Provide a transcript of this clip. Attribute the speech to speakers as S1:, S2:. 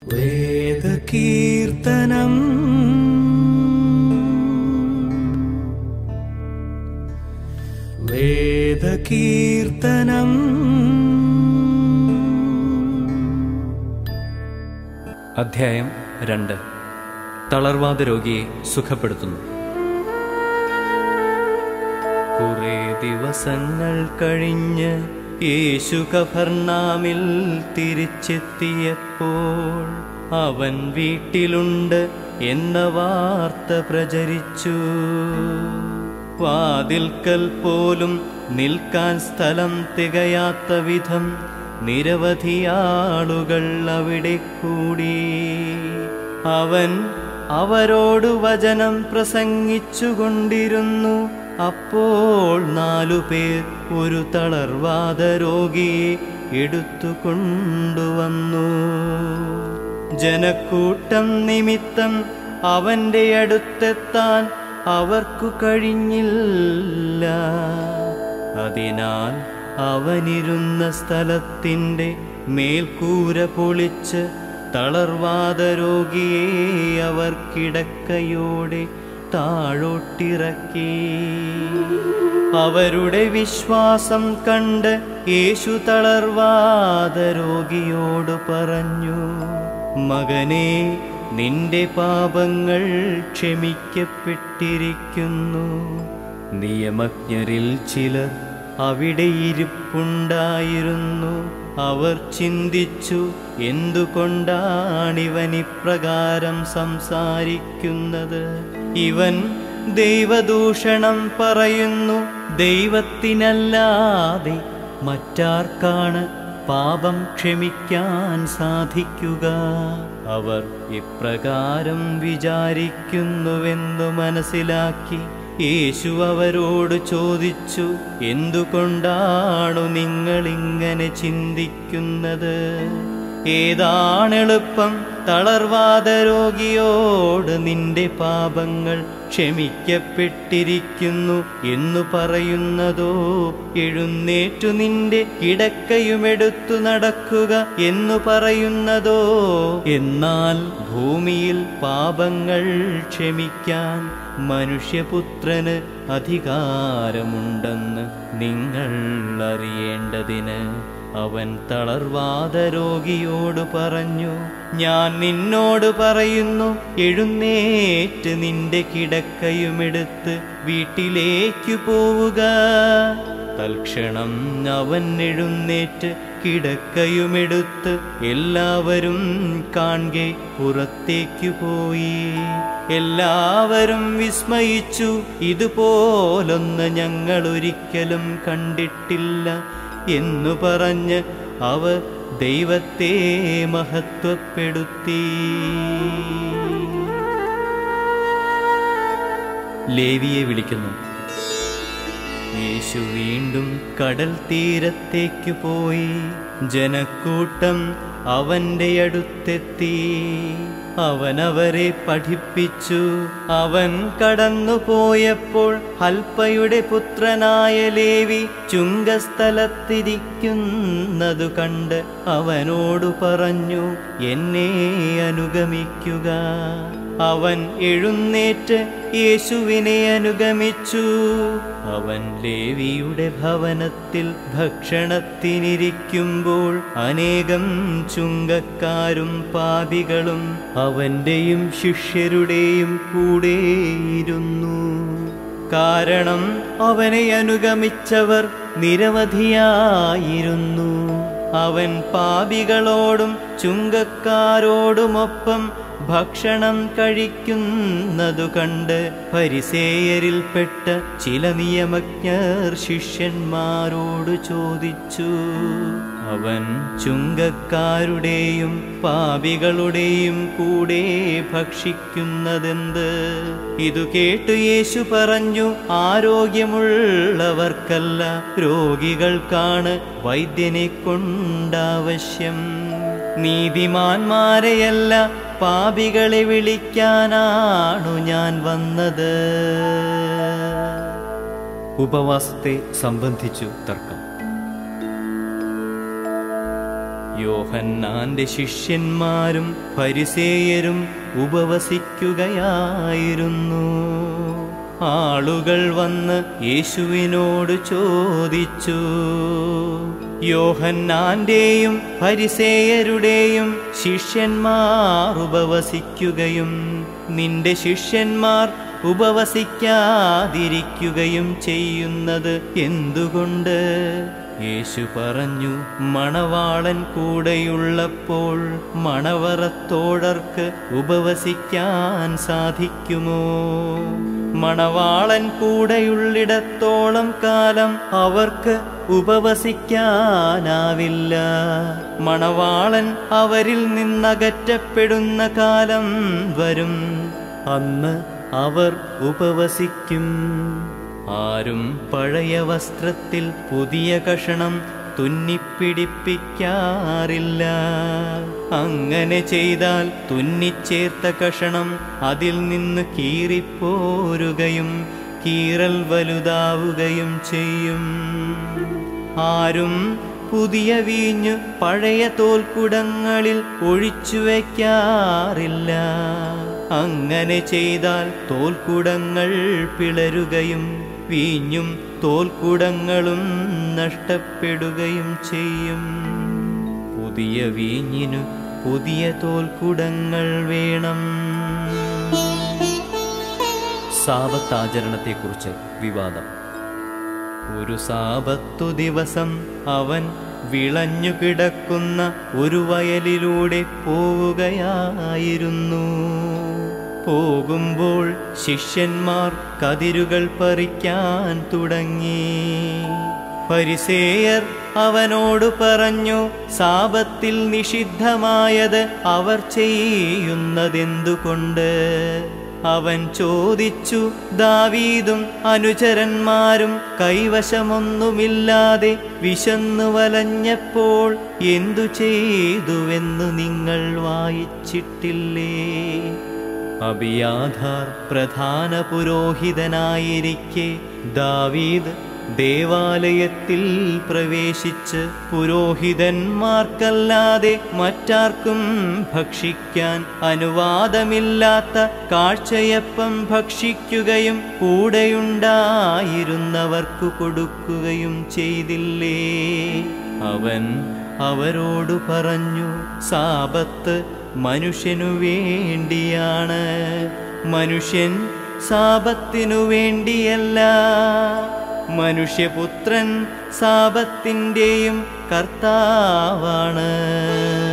S1: വേദകീർത്തനം വേദകീർത്തനം
S2: അധ്യായം രണ്ട് തളർവാദ രോഗിയെ സുഖപ്പെടുത്തുന്നു കുറെ ദിവസങ്ങൾ കഴിഞ്ഞ് യേശു കഫർനാമിൽ തിരിച്ചെത്തിയപ്പോൾ അവൻ വീട്ടിലുണ്ട് എന്ന വാർത്ത പ്രചരിച്ചു വാതിൽക്കൽ പോലും നിൽക്കാൻ സ്ഥലം തികയാത്ത വിധം നിരവധി ആളുകൾ അവിടെ കൂടി അവൻ അവരോട് വചനം പ്രസംഗിച്ചുകൊണ്ടിരുന്നു അപ്പോൾ നാലുപേർ ഒരു തളർവാദ രോഗിയെ എടുത്തുകൊണ്ടുവന്നു ജനക്കൂട്ടം നിമിത്തം അവന്റെ അടുത്തെത്താൻ അവർക്കു കഴിഞ്ഞില്ല അതിനാൽ അവനിരുന്ന സ്ഥലത്തിൻ്റെ മേൽക്കൂര പൊളിച്ച് തളർവാദ രോഗിയെ അവർ കിടക്കയോടെ താഴോട്ടിറക്കി അവരുടെ വിശ്വാസം കണ്ട് യേശു തളർവാദ രോഗിയോട് പറഞ്ഞു മകനെ നിന്റെ പാപങ്ങൾ ക്ഷമിക്കപ്പെട്ടിരിക്കുന്നു നിയമജ്ഞരിൽ ചിലർ അവിടെ ഇരിപ്പുണ്ടായിരുന്നു അവർ ചിന്തിച്ചു എന്തുകൊണ്ടാണിവൻ ഇപ്രകാരം സംസാരിക്കുന്നത് ഇവൻ ദൈവദൂഷണം പറയുന്നു ദൈവത്തിനല്ലാതെ മറ്റാർക്കാണ് പാപം ക്ഷമിക്കാൻ സാധിക്കുക അവർ ഇപ്രകാരം വിചാരിക്കുന്നുവെന്നു മനസ്സിലാക്കി യേശു അവരോട് ചോദിച്ചു എന്തുകൊണ്ടാണു നിങ്ങളിങ്ങനെ ചിന്തിക്കുന്നത് ഏതാണെളുപ്പം തളർവാദ രോഗിയോട് നിന്റെ പാപങ്ങൾ ക്ഷമിക്കപ്പെട്ടിരിക്കുന്നു എന്നു പറയുന്നതോ എഴുന്നേറ്റു നിന്റെ കിടക്കയുമെടുത്തു നടക്കുക എന്നു പറയുന്നതോ എന്നാൽ ഭൂമിയിൽ പാപങ്ങൾ ക്ഷമിക്കാൻ മനുഷ്യപുത്രന് അധികാരമുണ്ടെന്ന് നിങ്ങൾ അറിയേണ്ടതിന് അവൻ തളർവാദ രോഗിയോട് പറഞ്ഞു ഞാൻ നിന്നോട് പറയുന്നു എഴുന്നേറ്റ് നിന്റെ കിടക്കയുമെടുത്ത് വീട്ടിലേക്കു പോവുക തൽക്ഷണം അവൻ എഴുന്നേറ്റ് കിടക്കയുമെടുത്ത് എല്ലാവരും കാൺകെ പുറത്തേക്കു പോയി എല്ലാവരും വിസ്മയിച്ചു ഇതുപോലൊന്ന് ഞങ്ങൾ ഒരിക്കലും കണ്ടിട്ടില്ല എന്നു പറഞ്ഞ് അവർ ദൈവത്തെ മഹത്വപ്പെടുത്തി ലേവിയെ വിളിക്കുന്നു യേശു വീണ്ടും കടൽ തീരത്തേക്ക് പോയി ജനക്കൂട്ടം അവന്റെ അടുത്തെത്തി അവൻ അവരെ പഠിപ്പിച്ചു അവൻ കടന്നു പോയപ്പോൾ ഹൽപ്പയുടെ പുത്രനായ ലേവി ചുങ്കസ്ഥലത്തിരിക്കുന്നതു കണ്ട് അവനോട് പറഞ്ഞു എന്നെ അനുഗമിക്കുക അവൻ എഴുന്നേറ്റ് യേശുവിനെ അനുഗമിച്ചു അവൻ ലേവിയുടെ ഭവനത്തിൽ ഭക്ഷണത്തിനിരിക്കുമ്പോൾ അനേകം ചുങ്കക്കാരും പാപികളും അവന്റെയും ശിഷ്യരുടെയും കൂടെയിരുന്നു കാരണം അവനെ അനുഗമിച്ചവർ നിരവധിയായിരുന്നു അവൻ പാപികളോടും ചുങ്കക്കാരോടുമൊപ്പം ഭക്ഷണം കഴിക്കുന്നതു കണ്ട് പരിസേയരിൽപ്പെട്ട ചില നിയമജ്ഞർ ശിഷ്യന്മാരോട് ചോദിച്ചു അവൻ ചുങ്കക്കാരുടെയും പാപികളുടെയും കൂടെ ഭക്ഷിക്കുന്നതെന്ത് ഇതു കേട്ടു യേശു പറഞ്ഞു ആരോഗ്യമുള്ളവർക്കല്ല രോഗികൾക്കാണ് വൈദ്യനെ കൊണ്ടാവശ്യം നീതിമാന്മാരെയല്ല പാപികളെ വിളിക്കാനാണു ഞാൻ വന്നത് ഉപവാസത്തെ സംബന്ധിച്ചു തർക്കം യോഹന്നാന്റെ ശിഷ്യന്മാരും പരിസേയരും ഉപവസിക്കുകയായിരുന്നു ആളുകൾ വന്ന് യേശുവിനോട് ചോദിച്ചു യോഹന്നാന്റെയും പരിസേയരുടെയും ശിഷ്യന്മാർ ഉപവസിക്കുകയും നിന്റെ ശിഷ്യന്മാർ ഉപവസിക്കാതിരിക്കുകയും ചെയ്യുന്നത് എന്തുകൊണ്ട് യേശു പറഞ്ഞു മണവാളൻ കൂടെയുള്ളപ്പോൾ മണവറത്തോടർക്ക് ഉപവസിക്കാൻ സാധിക്കുമോ മണവാളൻ കൂടെയുള്ളിടത്തോളം കാലം അവർക്ക് ഉപവസിക്കാനാവില്ല മണവാളൻ അവരിൽ നിന്നകറ്റപ്പെടുന്ന കാലം വരും അന്ന് അവർ ഉപവസിക്കും ആരും പഴയ വസ്ത്രത്തിൽ പുതിയ കഷണം തുന്നിപ്പിടിപ്പിക്കാറില്ല അങ്ങനെ ചെയ്താൽ തുന്നിച്ചേർത്ത കഷണം അതിൽ നിന്ന് കീറിപ്പോരുകയും കീറൽ വലുതാവുകയും ചെയ്യും ആരും പുതിയ വീഞ്ഞു പഴയ തോൽക്കുടങ്ങളിൽ ഒഴിച്ചു വയ്ക്കാറില്ല അങ്ങനെ ചെയ്താൽ തോൽക്കുടങ്ങൾ പിളരുകയും വീഞ്ഞും തോൽക്കുടങ്ങളും നഷ്ടപ്പെടുകയും ചെയ്യും പുതിയ വീഞ്ഞിനു പുതിയ തോൽക്കുടങ്ങൾ വേണം സാപത്താചരണത്തെക്കുറിച്ച് വിവാദം ഒരു സാപത്തു ദിവസം അവൻ വിളഞ്ഞു കിടക്കുന്ന ഒരു വയലിലൂടെ പോവുകയായിരുന്നു പോകുമ്പോൾ ശിഷ്യന്മാർ കതിരുകൾ പറിക്കാൻ തുടങ്ങി പരിസേയർ അവനോട് പറഞ്ഞു സാപത്തിൽ നിഷിദ്ധമായത് അവർ ചെയ്യുന്നതെന്തുകൊണ്ട് അവൻ ചോദിച്ചു ദാവീദും അനുചരന്മാരും കൈവശമൊന്നുമില്ലാതെ വിശന്നു വലഞ്ഞപ്പോൾ എന്തു ചെയ്തുവെന്ന് നിങ്ങൾ വായിച്ചിട്ടില്ലേ അബിയാധാർ പ്രധാന പുരോഹിതനായിരിക്കെ ദാവീദ് ദേവാലയത്തിൽ പ്രവേശിച്ച് പുരോഹിതന്മാർക്കല്ലാതെ മറ്റാർക്കും ഭക്ഷിക്കാൻ അനുവാദമില്ലാത്ത കാഴ്ചയപ്പം ഭക്ഷിക്കുകയും കൂടെയുണ്ടായിരുന്നവർക്കു കൊടുക്കുകയും ചെയ്തില്ലേ അവൻ അവരോടു പറഞ്ഞു സാപത്ത് മനുഷ്യനു വേണ്ടിയാണ് മനുഷ്യൻ സാപത്തിനു വേണ്ടിയല്ല മനുഷ്യപുത്രൻ സാപത്തിൻ്റെയും കർത്താവാണ്